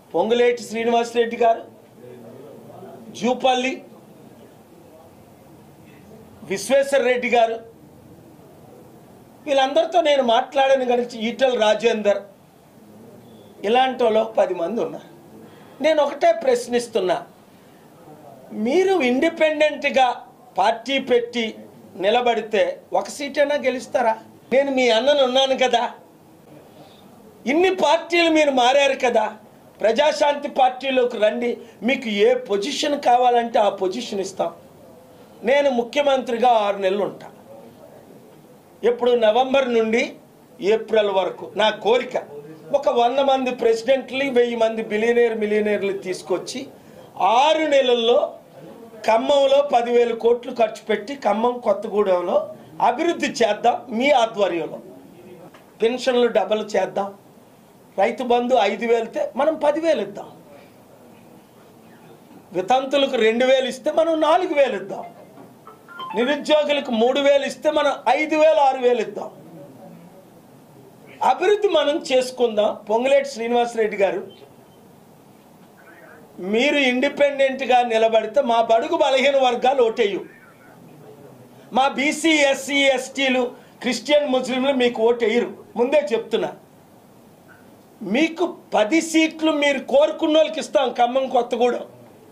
పొంగులేటి శ్రీనివాసరెడ్డి గారు జూపల్లి విశ్వేశ్వర రెడ్డి గారు వీళ్ళందరితో నేను మాట్లాడాను కనుక ఈటల రాజేందర్ ఇలాంటి వాళ్ళు ఒక పది మంది ఉన్నారు నేను ఒకటే ప్రశ్నిస్తున్నా మీరు ఇండిపెండెంట్గా పార్టీ పెట్టి నిలబడితే ఒక సీటైనా గెలుస్తారా నేను మీ అన్నను ఉన్నాను కదా ఇన్ని పార్టీలు మీరు మారారు కదా ప్రజాశాంతి పార్టీలోకి రండి మీకు ఏ పొజిషన్ కావాలంటే ఆ పొజిషన్ ఇస్తాం నేను ముఖ్యమంత్రిగా ఆరు నెలలు ఉంటా ఇప్పుడు నవంబర్ నుండి ఏప్రిల్ వరకు నా కోరిక ఒక వంద మంది ప్రెసిడెంట్లు వెయ్యి మంది బిలియనేర్ మిలియనేర్లు తీసుకొచ్చి ఆరు నెలల్లో ఖమ్మంలో పదివేల కోట్లు ఖర్చు పెట్టి ఖమ్మం కొత్తగూడెంలో అభివృద్ధి చేద్దాం మీ ఆధ్వర్యంలో పెన్షన్లు డబల్ చేద్దాం రైతు బంధు ఐదు వేలితే మనం పదివేలు ఇద్దాం వితంతులకు రెండు వేలు ఇస్తే మనం నాలుగు వేలు ఇద్దాం నిరుద్యోగులకు మూడు వేలు ఇస్తే మనం ఐదు వేలు ఆరు వేలు ఇద్దాం అభివృద్ధి మనం చేసుకుందాం పొంగులేటి శ్రీనివాసరెడ్డి గారు మీరు ఇండిపెండెంట్గా నిలబడితే మా బడుగు బలహీన వర్గాలు ఓటేయు మా బీసీ ఎస్సీ ఎస్టీలు క్రిస్టియన్ ముస్లింలు మీకు ఓటేయరు ముందే చెప్తున్నా మీకు పది సీట్లు మీరు కోరుకున్న వాళ్ళకి ఇస్తాం ఖమ్మం కొత్తగూడెం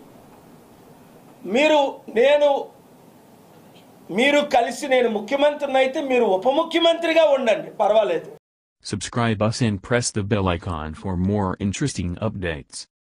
మీరు నేను మీరు కలిసి నేను ముఖ్యమంత్రిని అయితే మీరు ఉప ముఖ్యమంత్రిగా ఉండండి పర్వాలేదు Subscribe us and press the bell icon for more interesting updates.